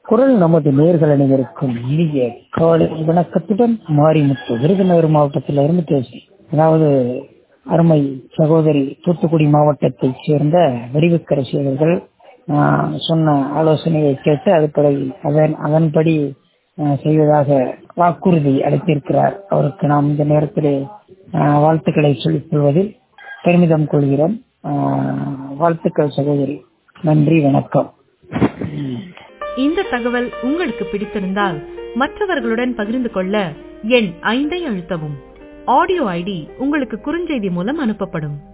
குரல் நமது நேர்கள் அனைவருக்கும் இனிய காலை வணக்கத்துடன் மாரிமுத்து விருதுநகர் மாவட்டத்தில் இருந்து பேசி அதாவது அருமை சகோதரி தூத்துக்குடி மாவட்டத்தைச் சேர்ந்த வடிவுக்கரசி அவர்கள் ஆஹ், சொன்ன ஆலோசனையை கேட்டு அதுபடி அதன் அதன்படி ஆஹ், செய்வதாக வாக்குறுதி அளித்திருக்கிறார் அவருக்கு நாம் இந்த நேரத்திலே ஆஹ், வாழ்த்துக்களை சொல்லிக் கொள்வதில் பெருமிதம் கொள்கிறோம் ஆஹ், வாழ்த்துக்கள் சகோதரி நன்றி வணக்கம் இந்த தகவல் உங்களுக்கு பிடித்திருந்தால் மற்றவர்களுடன் பகிர்ந்து கொள்ள எண் ஐந்தை அழுத்தவும் ஆடியோ ஐடி உங்களுக்கு குறுஞ்செய்தி மூலம் அனுப்பப்படும்